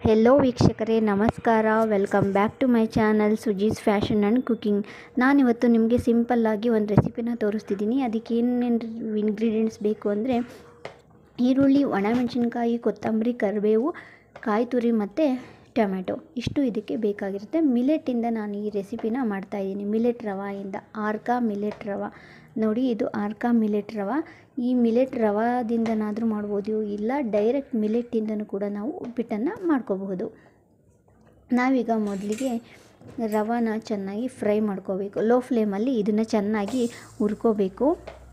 hello ವೀಕ್ಷಕರೇ ನಮಸ್ಕಾರ welcome back to my channel ಸುಜೀಸ್ ಫ್ಯಾಷನ್ ಆ್ಯಂಡ್ ಕುಕಿಂಗ್ ನಾನಿವತ್ತು ನಿಮಗೆ ಸಿಂಪಲ್ಲಾಗಿ ಒಂದು ರೆಸಿಪಿನ ತೋರಿಸ್ತಿದ್ದೀನಿ ಅದಕ್ಕೆ ಏನೇನು ಇಂಗ್ರೀಡಿಯೆಂಟ್ಸ್ ಬೇಕು ಅಂದರೆ ಈರುಳ್ಳಿ ಒಣಮೆಣಸಿನ್ಕಾಯಿ ಕೊತ್ತಂಬರಿ ಕರಿಬೇವು ಕಾಯಿ ತುರಿ ಮತ್ತು ಟೊಮೆಟೊ ಇಷ್ಟು ಇದಕ್ಕೆ ಬೇಕಾಗಿರುತ್ತೆ ಮಿಲೆಟ್ಟಿಂದ ನಾನು ಈ ರೆಸಿಪಿನ ಮಾಡ್ತಾಯಿದ್ದೀನಿ ಮಿಲೆಟ್ ರವಾಯಿಂದ ಆರ್ಕಾ ಮಿಲೆಟ್ ರವಾ ನೋಡಿ ಇದು ಆರ್ಕಾ ಮಿಲೆಟ್ ರವಾ ಈ ಮಿಲೆಟ್ ರವಾದಿಂದನಾದರೂ ಮಾಡ್ಬೋದು ಇಲ್ಲ ಡೈರೆಕ್ಟ್ ಮಿಲೆಟ್ಟಿಂದನೂ ಕೂಡ ನಾವು ಉಪ್ಪಿಟ್ಟನ್ನು ಮಾಡ್ಕೋಬಹುದು ನಾವೀಗ ಮೊದಲಿಗೆ ರವಾನ ಚೆನ್ನಾಗಿ ಫ್ರೈ ಮಾಡ್ಕೋಬೇಕು ಲೋ ಫ್ಲೇಮಲ್ಲಿ ಇದನ್ನು ಚೆನ್ನಾಗಿ ಹುರ್ಕೋಬೇಕು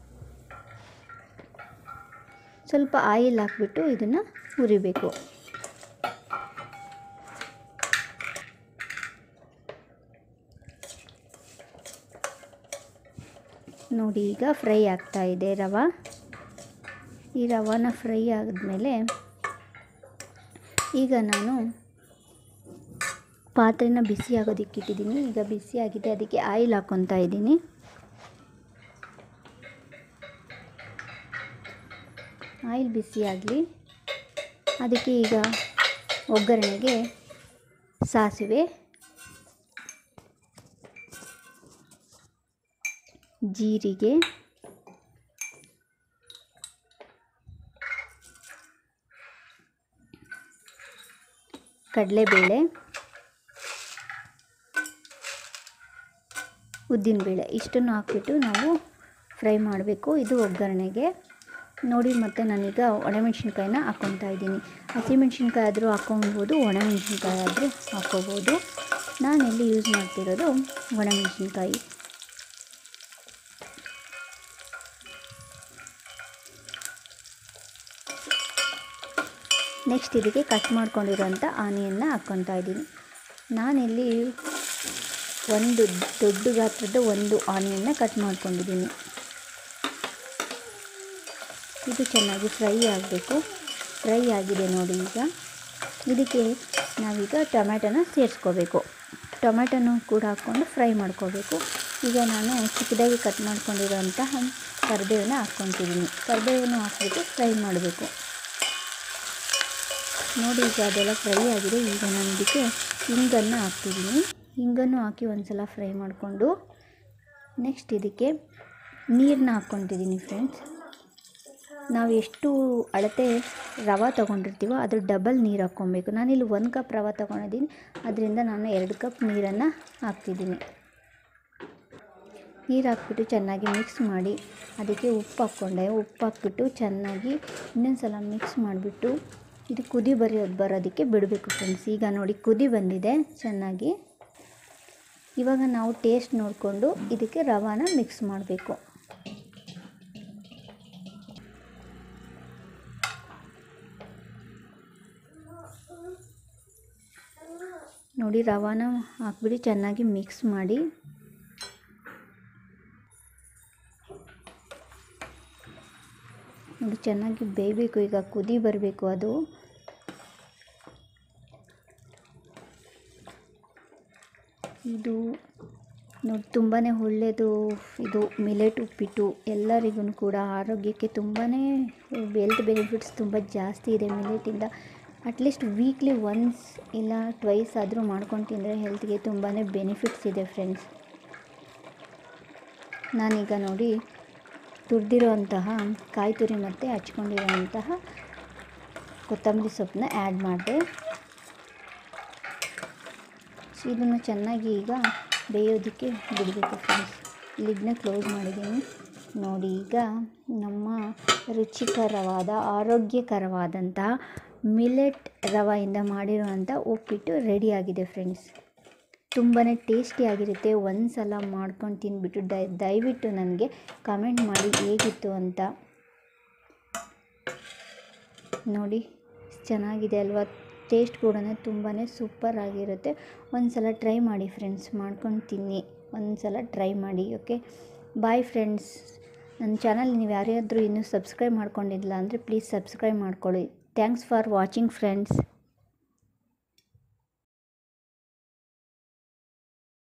ಸ್ವಲ್ಪ ಆಯಿಲ್ ಹಾಕ್ಬಿಟ್ಟು ಇದನ್ನು ಹುರಿಬೇಕು ನೋಡಿ ಈಗ ಫ್ರೈ ಆಗ್ತಾ ಇದೆ ರವೆ ಈ ರವಾನ ಫ್ರೈ ಆದಮೇಲೆ ಈಗ ನಾನು ಪಾತ್ರೆನ ಬಿಸಿ ಆಗೋದಕ್ಕೆ ಇಟ್ಟಿದ್ದೀನಿ ಈಗ ಬಿಸಿ ಆಗಿದೆ ಅದಕ್ಕೆ ಆಯಿಲ್ ಹಾಕ್ಕೊತಾ ಇದ್ದೀನಿ ಆಯಿಲ್ ಬಿಸಿ ಆಗಲಿ ಅದಕ್ಕೆ ಈಗ ಒಗ್ಗರಣೆಗೆ ಸಾಸಿವೆ ಜೀರಿಗೆ ಕಡಲೆಬೇಳೆ ಉದ್ದಿನಬೇಳೆ ಇಷ್ಟನ್ನು ಹಾಕ್ಬಿಟ್ಟು ನಾವು ಫ್ರೈ ಮಾಡಬೇಕು ಇದು ಒಗ್ಗರಣೆಗೆ ನೋಡಿ ಮತ್ತು ನಾನೀಗ ಒಣಮೆಣ್ಸಿನ್ಕಾಯಿನ ಹಾಕ್ಕೊತಾ ಇದ್ದೀನಿ ಹಸಿಮೆಣ್ಸಿನ್ಕಾಯಿ ಆದರೂ ಹಾಕ್ಕೊಬೋದು ಒಣಮೆಣ್ಸಿನ್ಕಾಯಿ ಆದರೂ ಹಾಕ್ಕೋಬೋದು ನಾನಿಲ್ಲಿ ಯೂಸ್ ಮಾಡ್ತಿರೋದು ಒಣಮೆಣ್ಸಿನ್ಕಾಯಿ ನೆಕ್ಸ್ಟ್ ಇದಕ್ಕೆ ಕಟ್ ಮಾಡ್ಕೊಂಡಿರೋಂಥ ಆನಿಯನ್ನ ಹಾಕ್ಕೊತಾ ಇದ್ದೀನಿ ನಾನಿಲ್ಲಿ ಒಂದು ದೊಡ್ಡ ಗಾತ್ರದ ಒಂದು ಆನಿಯನ್ನ ಕಟ್ ಮಾಡ್ಕೊಂಡಿದ್ದೀನಿ ಇದು ಚೆನ್ನಾಗಿ ಫ್ರೈ ಆಗಬೇಕು ಫ್ರೈ ಆಗಿದೆ ನೋಡಿ ಈಗ ಇದಕ್ಕೆ ನಾವೀಗ ಟೊಮ್ಯಾಟೊನ ಸೇರಿಸ್ಕೋಬೇಕು ಟೊಮ್ಯಾಟೊನೂ ಕೂಡ ಹಾಕ್ಕೊಂಡು ಫ್ರೈ ಮಾಡ್ಕೋಬೇಕು ಈಗ ನಾನು ಚಿಕ್ಕದಾಗಿ ಕಟ್ ಮಾಡ್ಕೊಂಡಿರೋಂತಹ ಕರಿಬೇವನ್ನ ಹಾಕ್ಕೊತಿದ್ದೀನಿ ಕರಿಬೇವನ್ನು ಹಾಕ್ಬಿಟ್ಟು ಫ್ರೈ ಮಾಡಬೇಕು ನೋಡಿ ಈಗ ಅದೆಲ್ಲ ಫ್ರೈ ಆಗಿದೆ ಈಗ ನಾನು ಇದಕ್ಕೆ ಹಿಂಗನ್ನು ಹಾಕ್ತಿದ್ದೀನಿ ಹಿಂಗನ್ನು ಹಾಕಿ ಒಂದು ಸಲ ಫ್ರೈ ಮಾಡಿಕೊಂಡು ನೆಕ್ಸ್ಟ್ ಇದಕ್ಕೆ ನೀರನ್ನ ಹಾಕ್ಕೊತಿದ್ದೀನಿ ಫ್ರೆಂಡ್ಸ್ ನಾವು ಎಷ್ಟು ಅಳತೆ ರವೆ ತೊಗೊಂಡಿರ್ತೀವೋ ಅದ್ರ ಡಬಲ್ ನೀರು ಹಾಕ್ಕೊಬೇಕು ನಾನಿಲ್ಲಿ ಒಂದು ಕಪ್ ರವೆ ತೊಗೊಂಡಿದ್ದೀನಿ ಅದರಿಂದ ನಾನು ಎರಡು ಕಪ್ ನೀರನ್ನು ಹಾಕ್ತಿದ್ದೀನಿ ನೀರು ಹಾಕ್ಬಿಟ್ಟು ಚೆನ್ನಾಗಿ ಮಿಕ್ಸ್ ಮಾಡಿ ಅದಕ್ಕೆ ಉಪ್ಪು ಹಾಕ್ಕೊಂಡೆ ಉಪ್ಪು ಹಾಕ್ಬಿಟ್ಟು ಚೆನ್ನಾಗಿ ಇನ್ನೊಂದು ಸಲ ಮಿಕ್ಸ್ ಮಾಡಿಬಿಟ್ಟು ಇದು ಕುದಿ ಬರೆಯೋದು ಬರೋದಕ್ಕೆ ಬಿಡಬೇಕು ಫ್ರೆಂಡ್ಸ್ ಈಗ ನೋಡಿ ಕುದಿ ಬಂದಿದೆ ಚೆನ್ನಾಗಿ ಇವಾಗ ನಾವು ಟೇಸ್ಟ್ ನೋಡಿಕೊಂಡು ಇದಕ್ಕೆ ರವಾನ ಮಿಕ್ಸ್ ಮಾಡಬೇಕು ನೋಡಿ ರವಾನ ಹಾಕ್ಬಿಟ್ಟು ಚೆನ್ನಾಗಿ ಮಿಕ್ಸ್ ಮಾಡಿ ನೋಡಿ ಚೆನ್ನಾಗಿ ಬೇಯಬೇಕು ಈಗ ಕುದಿ ಬರಬೇಕು ಅದು ಇದು ನೋಡಿ ತುಂಬಾ ಒಳ್ಳೆಯದು ಇದು ಮಿಲೆಟ್ ಉಪ್ಪಿಟ್ಟು ಎಲ್ಲರಿಗೂ ಕೂಡ ಆರೋಗ್ಯಕ್ಕೆ ತುಂಬಾ ಹೆಲ್ತ್ ಬೆನಿಫಿಟ್ಸ್ ತುಂಬ ಜಾಸ್ತಿ ಇದೆ ಮಿಲೆಟಿಂದ ಅಟ್ಲೀಸ್ಟ್ ವೀಕ್ಲಿ ಒನ್ಸ್ ಇಲ್ಲ ಟ್ವೈಸ್ ಆದರೂ ಮಾಡ್ಕೊಂಡು ತಿಂದರೆ ಹೆಲ್ತ್ಗೆ ತುಂಬಾ ಬೆನಿಫಿಟ್ಸ್ ಇದೆ ಫ್ರೆಂಡ್ಸ್ ನಾನೀಗ ನೋಡಿ ತುರಿದಿರುವಂತಹ ಕಾಯಿ ತುರಿ ಮತ್ತು ಹಚ್ಕೊಂಡಿರುವಂತಹ ಕೊತ್ತಂಬರಿ ಸೊಪ್ಪನ್ನ ಆ್ಯಡ್ ಮಾಡಿದೆ ಇದನ್ನು ಚೆನ್ನಾಗಿ ಈಗ ಬೇಯೋದಕ್ಕೆ ಬಿಡಬೇಕು ಫ್ರೆಂಡ್ಸ್ ಲಿಡ್ನ ಕ್ಲೋಸ್ ಮಾಡಿದ್ದೀನಿ ನೋಡಿ ಈಗ ನಮ್ಮ ರುಚಿಕರವಾದ ಆರೋಗ್ಯಕರವಾದಂತಹ ಮಿಲೆಟ್ ರವೆಯಿಂದ ಮಾಡಿರುವಂಥ ಉಪ್ಪಿಟ್ಟು ರೆಡಿಯಾಗಿದೆ ಫ್ರೆಂಡ್ಸ್ ತುಂಬಾ ಟೇಸ್ಟಿಯಾಗಿರುತ್ತೆ ಒಂದು ಸಲ ಮಾಡ್ಕೊಂಡು ತಿಂದ್ಬಿಟ್ಟು ದಯ ದಯವಿಟ್ಟು ನನಗೆ ಕಮೆಂಟ್ ಮಾಡಿ ಹೇಗಿತ್ತು ಅಂತ ನೋಡಿ ಚೆನ್ನಾಗಿದೆ ಅಲ್ವಾ ಟೇಸ್ಟ್ ಕೂಡ ತುಂಬಾ ಸೂಪರ್ ಆಗಿರುತ್ತೆ ಒಂದು ಸಲ ಟ್ರೈ ಮಾಡಿ ಫ್ರೆಂಡ್ಸ್ ಮಾಡ್ಕೊಂಡು ತಿನ್ನಿ ಒಂದು ಸಲ ಟ್ರೈ ಮಾಡಿ ಓಕೆ ಬಾಯ್ ಫ್ರೆಂಡ್ಸ್ ನನ್ನ ಚಾನಲ್ ನೀವು ಯಾರ್ಯಾದರೂ ಇನ್ನೂ ಸಬ್ಸ್ಕ್ರೈಬ್ ಮಾಡ್ಕೊಂಡಿಲ್ಲ ಅಂದರೆ ಪ್ಲೀಸ್ ಸಬ್ಸ್ಕ್ರೈಬ್ ಮಾಡ್ಕೊಳ್ಳಿ ಥ್ಯಾಂಕ್ಸ್ ಫಾರ್ ವಾಚಿಂಗ್ ಫ್ರೆಂಡ್ಸ್